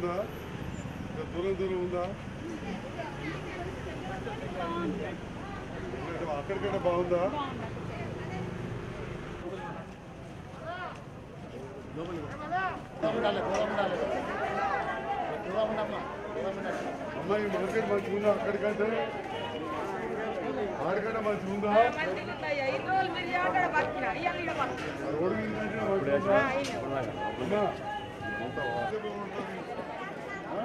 బాగుందా ఇంకా దూరం దూరం ఉందా ఇక్కడ అక్కడికంటే బాగుందా అమ్మాయి మార్కెట్ మంచిగా ఉందా అక్కడికంటే ఆడికంటే మంచిగా ఉందా రోడ్డు మీద కంటే మంచిగా ఉందా అమ్మా అంత వాసన బాగుంటుంది. ఆ?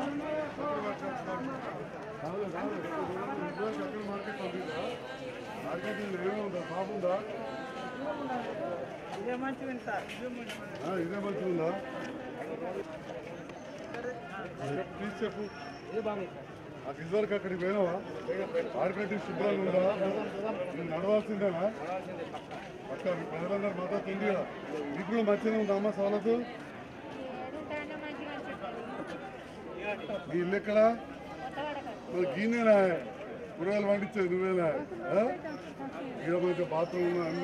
కాదు, కాదు. ఇంట్లో చక్కెర మార్కెట్ పంపిద్దా? మార్కెట్ ఏమేమి ఉందా బాగుందా ఇదే మంచిది సార్ ఇదే మంచిది ఆ, ఇదే మంచిగా ఉందా చెప్పు, ప్లీజ్ చెప్పు నాకు ఇదివరకు అక్కడికి పోయినావా ఆడికంటే శుభ్రంగా ఉందా నేను నడవాల్సిందేనా పక్క మీ ప్రజలందరూ మద్దతు ఉంది కదా మీకు కూడా మంచిగా ఉందా అమ్మ సవలతు మీ ఇల్లు ఎక్కడ మరి గీనేనా కూరగాయలు పండించేది నువ్వేనా ఆ? ఇక్కడ మంచి బాత్రూమ్ ఉన్నా అన్నీ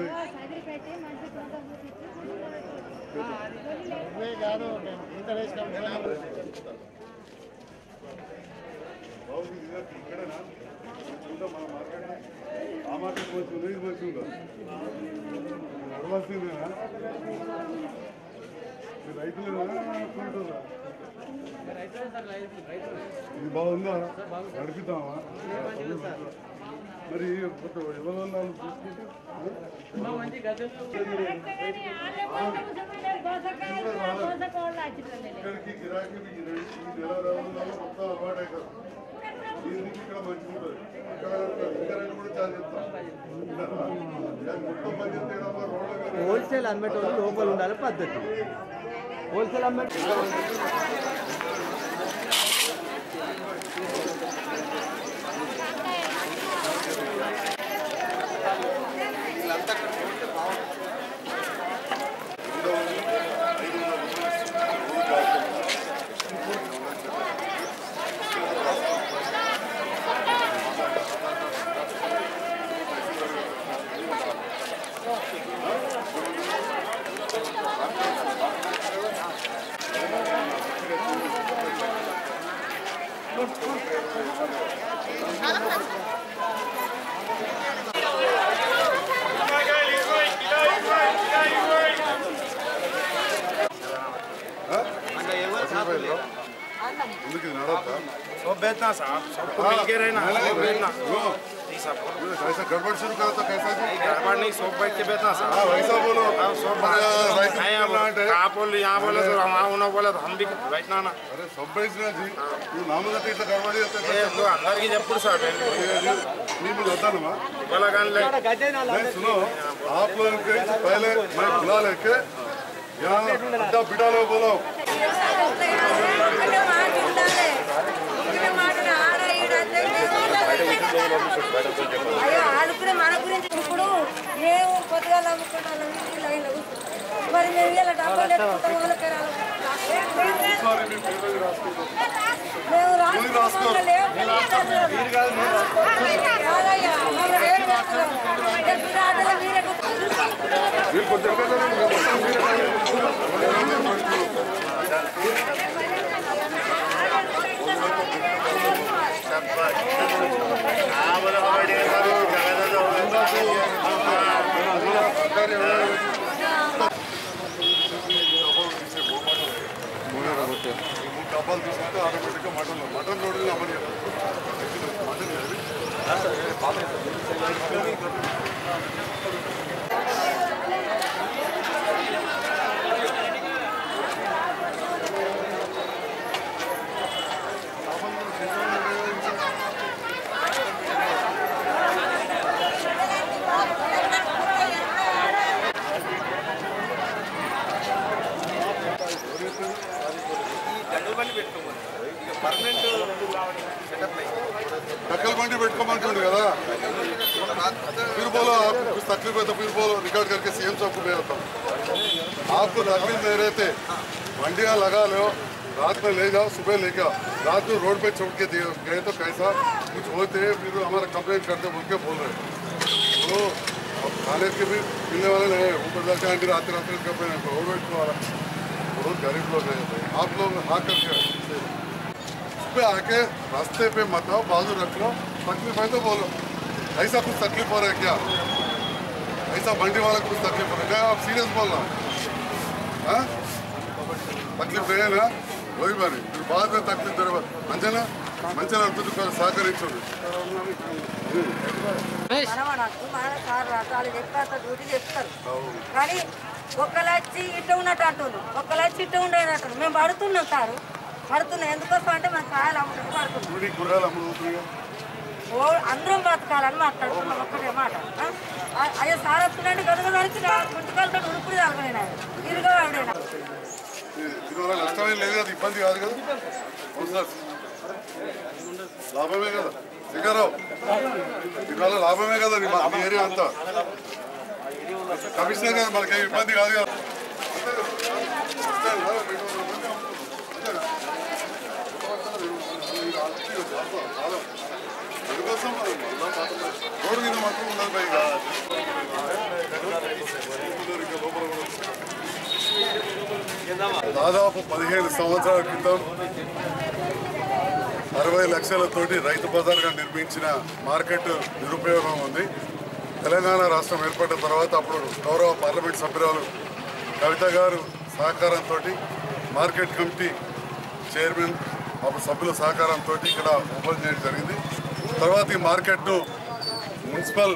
బాగుంది ఇదే ఇక్కడేనా ఉందా మన మార్కెట్ ఆ మార్కెట్ మంచి ఉంది ఇది మంచి ఉందా నడవాల్సిందేనా మీరు రైతులేనా అనుకుంటారా ఇది బాగుందా నడిపిద్దామా మరి కొంత ఎవరి వల్ల చూసుకుంటే ఇక్కడికి గిరాకీ ఈ రెండు- ఈ నెల రోజులలో మొత్తం అలవాటు అవుతారు దీనికి ఇక్కడ మంచిగా ఉంటుంది అక్కడ ఇంకా రెండు కూడా చాలా చెప్తాం దానికి మొత్తం పని చేస్తే రోడ్ల మీద హోల్సేల్ అమ్మేటోళ్ళు లోపల ఉండాలి పద్ధతి హోల్సేల్ అమ్మేట ఎందుకు ఇది నడవద్దా सब बेचना साहब सबको मिल के रहना सब बेचना नहीं साहब ये कैसा गड़बड़ शुरू करा था कैसा जी गड़बड़ नहीं सब बैठ के बेचना हाँ साहब वैसा बोलो अब सब अरे, రైతు नहीं अब ప్లాంట్ है। कहाँ बोल यहाँ बोले तो वहाँ उन्होंने बोले तो हम भी बैठना ना अरे सब बेचना जी నువ్వు నామదట్టి ఇట్లా గడబడి చేస్తే ये तो अंदर की जब साहब నీ మీద వద్దానమ్మా बोला गान ले नहीं सुनो आप लोग के पहले मैं बुला लेके यहाँ अड्डा बिठा लो बोलो అయ్యో ఆడుకునే మన గురించి ఇప్పుడు మేము కొద్దిగా నమ్ముకున్నాం మరి మేము ఇలా డబ్బులు ఎత్తుకుంటాం వాళ్ళకి రాదు. సారీ మీ పేరు మీద రాసుకుంటాం మేము మీరు రాసుకో. రాసుకుంటాం లేవు. కాదయ్యా, మమ్మల్ని ఏం చేస్తున్నారు? ఏ బిడ్డ మీరే కూర్చోండి. మీరు కొంచెం ఎక్కడ మేము మొత్తం మీరే డబ్బాలు తీసుకుంటే ఆటోమేటిక్గా మటన్ మటన్ రోడ్డు అమలు మటన్ टक्कल मंडी పెట్టుకోమంటుండు కదా फिर बोलो आपको कुछ तकलीफ है तो फिर बोलो रिकॉर्ड करके सीएम साहब को भेजता हूँ आपको तकलीफ नहीं रहते मंडियाँ लगा लो रात में ले जाओ सुबह ले आओ रात में रोड पे छोड़ के दिए गए तो कैसा कुछ होते फिर हमारा कंप्लेंट करते बोल के बोल रहे तो अब खाने के भी मिलने वाले नहीं है ऊपर जाके आंटी रात रात में कंप्लेंट रोड वेट वाला बहुत गरीब लोग हैं आप लोग हाँ करके पे आके रास्ते पे मत आओ बाजू रख लो तकलीफ है तो बोलो ऐसा कुछ तकलीफ हो रहा है क्या ऐसा मंडी वाला कुछ तकलीफ हो रहा है क्या आप सीरियस बोल रहा हूँ हाँ? तकलीफ नहीं है ना वही बारी फिर बाद में तकलीफ दे మంచిగా మంచిగా అర్థం సహకరించండి మనవనద్దు మన సార్ రాదు వాళ్ళు చెప్పారు డ్యూటీ చెప్తారు కానీ ఒక్కళ్ళు వచ్చి ఇట్ట ఉన్నట్టు అంటున్నారు ఒక్కళ్ళు వచ్చి ఇట్ట ఉండేనట్టు మేము పడుతున్నాం సారు పడుతున్నాం ఎందుకోసం అంటే మన కాయలు అమ్ముతుంది పడుతున్నాం చూడి కూరగాయలు అమ్ముడుతున్నాయి ఓ అందరం బతకాలని మాట్లాడుతున్నాం ఒక్కటే మాట ఆ? అయ్యో సార్ వస్తున్నాడు గదుగదానికి గుంటకాలతో ఉడుపుడు తాగలేనా ఇరుగా వాడేనా దీనివల్ల నష్టమేం లేదు కదా ఇబ్బంది కాదు కదా అవును సార్ లాభమే కదా సింగారావు దీనివల్ల లాభమే కదా నీ మా- మీ ఏరియా అంతా కమిషనర్ గారు మనకి ఇబ్బంది కాదు కదా అందుకోసం రోడ్డు మీద మాత్రం ఉండదు పైగా దాదాపు పదిహేను సంవత్సరాల క్రితం అరవై లక్షలతోటి రైతు బజార్గా నిర్మించిన మార్కెట్ నిరుపయోగం ఉంది తెలంగాణ రాష్ట్రం ఏర్పడిన తర్వాత అప్పుడు గౌరవ పార్లమెంట్ సభ్యురాలు కవిత గారు సహకారంతో మార్కెట్ కమిటీ చైర్మన్ అప్పుడు సభ్యుల సహకారంతో ఇక్కడ ఓపెన్ చేయడం జరిగింది తర్వాత ఈ మార్కెట్ను మున్సిపల్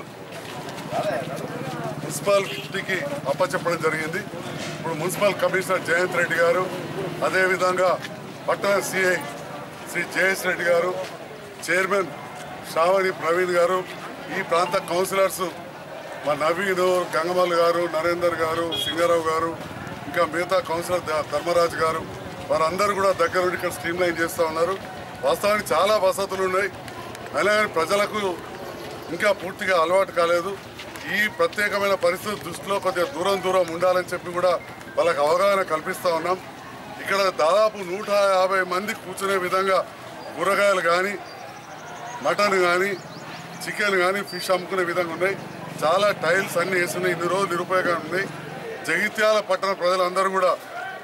మున్సిపాలిటీకి అప్పచెప్పడం జరిగింది ఇప్పుడు మున్సిపల్ కమిషనర్ జయంత్ రెడ్డి గారు అదేవిధంగా పట్టణ సిఐ శ్రీ జయేష్ రెడ్డి గారు చైర్మన్ శ్రావణి ప్రవీణ్ గారు ఈ ప్రాంత కౌన్సిలర్స్ మా నవీన్ గంగమల్ గారు నరేందర్ గారు సింగారావు గారు ఇంకా మిగతా కౌన్సిలర్ ధ- ధర్మరాజు గారు వారందరూ కూడా దగ్గర ఉండి ఇక్కడ స్ట్రీమ్ లైన్ చేస్తూ ఉన్నారు వాస్తవానికి చాలా వసతులు ఉన్నాయి అయినా కానీ ప్రజలకు ఇంకా పూర్తిగా అలవాటు కాలేదు ఈ ప్రత్యేకమైన పరిస్థితి దృష్టిలో కొద్దిగా దూరం దూరం ఉండాలని చెప్పి కూడా వాళ్ళకి అవగాహన కల్పిస్తూ ఉన్నాం ఇక్కడ దాదాపు నూట యాభై మంది కూర్చునే విధంగా కూరగాయలు కానీ మటన్ కానీ చికెన్ కానీ ఫిష్ అమ్ముకునే విధంగా ఉన్నాయి చాలా టైల్స్ అన్ని వేస్తున్నాయి ఇన్ని రోజులు నిరుపయోగంగా ఉన్నాయి జగిత్యాల పట్టణ ప్రజలందరూ కూడా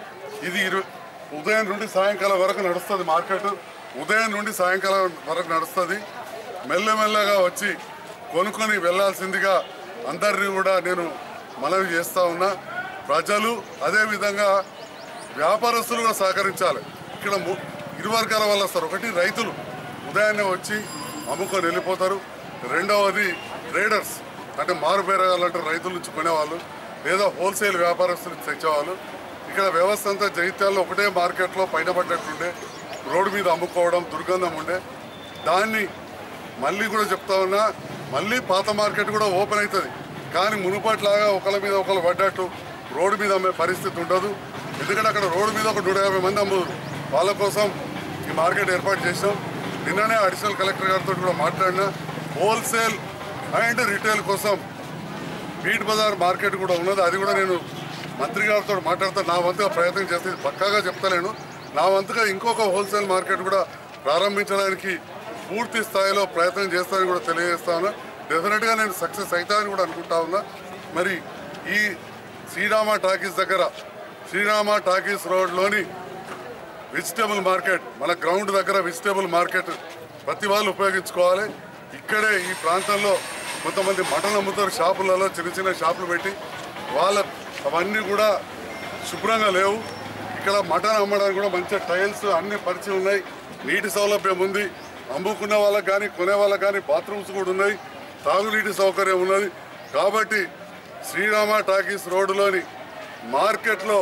ఇది ఇరు ఉదయం నుండి సాయంకాలం వరకు నడుస్తుంది మార్కెట్ ఉదయం నుండి సాయంకాలం వరకు నడుస్తుంది మెల్లమెల్లగా వచ్చి కొనుక్కొని వెళ్ళాల్సిందిగా అందరినీ కూడా నేను మనవి చేస్తా ఉన్నా ప్రజలు అదేవిధంగా వ్యాపారస్తులు కూడా సహకరించాలి ఇక్కడ ము- ఇరు వర్గాల వాళ్ళు వస్తారు ఒకటి రైతులు ఉదయాన్నే వచ్చి అమ్ముకొని వెళ్ళిపోతారు రెండవది ట్రేడర్స్ అంటే మారుబేరగాలంటే రైతుల నుంచి కొనేవాళ్ళు లేదా హోల్సేల్ వ్యాపారస్తులు తెచ్చేవాళ్ళు ఇక్కడ వ్యవస్థ అంతా జగిత్యాల్లో ఒకటే మార్కెట్లో పైన పడ్డట్టుండే రోడ్డు మీద అమ్ముకోవడం దుర్గంధం ఉండే దాన్ని మళ్ళీ కూడా చెప్తా ఉన్నా మళ్ళీ పాత మార్కెట్ కూడా ఓపెన్ అవుతుంది కానీ మునుపట్లాగా ఒకళ్ళ మీద ఒకళ్ళు పడ్డట్టు రోడ్డు మీద అమ్మే పరిస్థితి ఉండదు ఎందుకంటే అక్కడ రోడ్డు మీద ఒక నూట యాభై మంది అమ్ముతారు వాళ్ళ కోసం ఈ మార్కెట్ ఏర్పాటు చేసాం నిన్ననే అడిషనల్ కలెక్టర్ గారితో కూడా మాట్లాడినా హోల్సేల్ అండ్ రిటైల్ కోసం బీట్ బజార్ మార్కెట్ కూడా ఉన్నది అది కూడా నేను మంత్రి గారితో మాట్లాడుతూ నా వంతుగా ప్రయత్నం చేస్తే ఇది పక్కాగా చెప్తలేను నా వంతుగా ఇంకొక హోల్సేల్ మార్కెట్ కూడా ప్రారంభించడానికి పూర్తి స్థాయిలో ప్రయత్నం చేస్తానని కూడా తెలియజేస్తా ఉన్నా డెఫినెట్గా నేను సక్సెస్ అవుతానని కూడా అనుకుంటా ఉన్నా మరి ఈ శ్రీరామ టాకీస్ దగ్గర శ్రీరామ టాకీస్ రోడ్లోని వెజిటేబుల్ మార్కెట్ మన గ్రౌండ్ దగ్గర వెజిటేబుల్ మార్కెట్ ప్రతి వాళ్ళు ఉపయోగించుకోవాలి ఇక్కడే ఈ ప్రాంతంలో కొంతమంది మటన్ అమ్ముతారు షాపులలో చిన్న చిన్న షాపులు పెట్టి వాళ్ళ అవన్నీ కూడా శుభ్రంగా లేవు ఇక్కడ మటన్ అమ్మడానికి కూడా మంచిగా టైల్స్ అన్ని పరిచయం ఉన్నాయి నీటి సౌలభ్యం ఉంది అమ్ముకునే వాళ్ళకి కానీ కొనే వాళ్ళకి కానీ బాత్రూమ్స్ కూడా ఉన్నాయి తాగునీటి సౌకర్యం ఉన్నది కాబట్టి శ్రీరామ టాకీస్ రోడ్డులోని మార్కెట్లో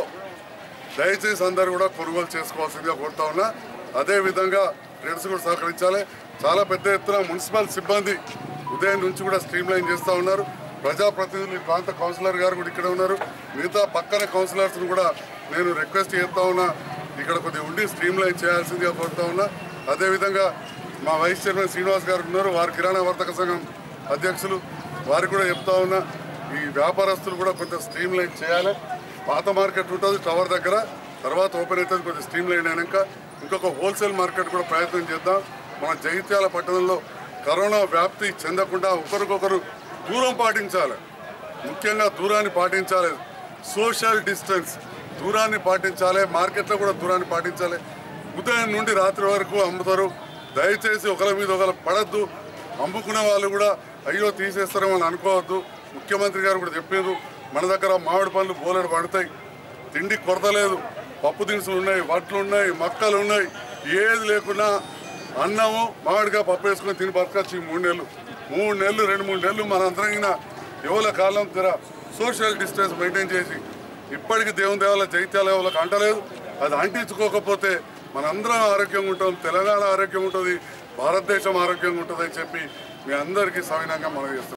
దయచేసి అందరూ కూడా కొనుగోలు చేసుకోవాల్సిందిగా కోరుతా ఉన్నా అదేవిధంగా ఫ్రెండ్స్ కూడా సహకరించాలి చాలా పెద్ద ఎత్తున మున్సిపల్ సిబ్బంది ఉదయం నుంచి కూడా స్ట్రీమ్ లైన్ చేస్తూ ఉన్నారు ప్రజాప్రతినిధులు ఈ ప్రాంత కౌన్సిలర్ గారు కూడా ఇక్కడ ఉన్నారు మిగతా పక్కన కౌన్సిలర్స్ కూడా నేను రిక్వెస్ట్ చేస్తా ఉన్నా ఇక్కడ కొద్దిగా ఉండి స్ట్రీమ్ లైన్ చేయాల్సిందిగా కోరుతా ఉన్నా అదేవిధంగా మా వైస్ చైర్మన్ శ్రీనివాస్ గారు ఉన్నారు వారు కిరాణా వర్తక సంఘం అధ్యక్షులు వారికి కూడా చెప్తా ఉన్నా ఈ వ్యాపారస్తులు కూడా కొంచెం స్ట్రీమ్ లైన్ చేయాలి పాత మార్కెట్ ఉంటుంది టవర్ దగ్గర తర్వాత ఓపెన్ అవుతుంది కొంచెం స్ట్రీమ్ లైన్ అయినాక ఇంకొక హోల్సేల్ మార్కెట్ కూడా ప్రయత్నం చేద్దాం మన జగిత్యాల పట్టణంలో కరోనా వ్యాప్తి చెందకుండా ఒకరికొకరు దూరం పాటించాలి ముఖ్యంగా దూరాన్ని పాటించాలి సోషల్ డిస్టెన్స్ దూరాన్ని పాటించాలి మార్కెట్లో కూడా దూరాన్ని పాటించాలి ఉదయం నుండి రాత్రి వరకు అమ్ముతారు దయచేసి ఒకరి మీద ఒకరు పడద్దు అమ్ముకునే వాళ్ళు కూడా అయ్యో తీసేస్తారేమో అని అనుకోవద్దు ముఖ్యమంత్రి గారు కూడా చెప్పారు మన దగ్గర మామిడి పళ్ళు బోలెడు పడతాయి తిండి కొరత లేదు పప్పు దినుసులు ఉన్నాయి వడ్లు ఉన్నాయి మక్కలు ఉన్నాయి ఏది లేకున్నా అన్నము మామిడిగా పప్పు వేసుకొని తిని బతకచ్చు ఈ మూడు నెలలు మూడు నెలలు రెండు మూడు నెలలు మనందరం ఈయన యువల కాలం తెర సోషల్ డిస్టెన్స్ మెయింటైన్ చేసి ఇప్పటికి దేవుని దేవాల జైత్యాల ఎవరికి అంటలేదు అది అంటించుకోకపోతే మనందరం ఆరోగ్యంగా ఉంటాం తెలంగాణ ఆరోగ్యంగా ఉంటుంది భారతదేశం ఆరోగ్యంగా ఉంటుంది అని చెప్పి మీ అందరికీ సవినంగా మనం చేస్తాం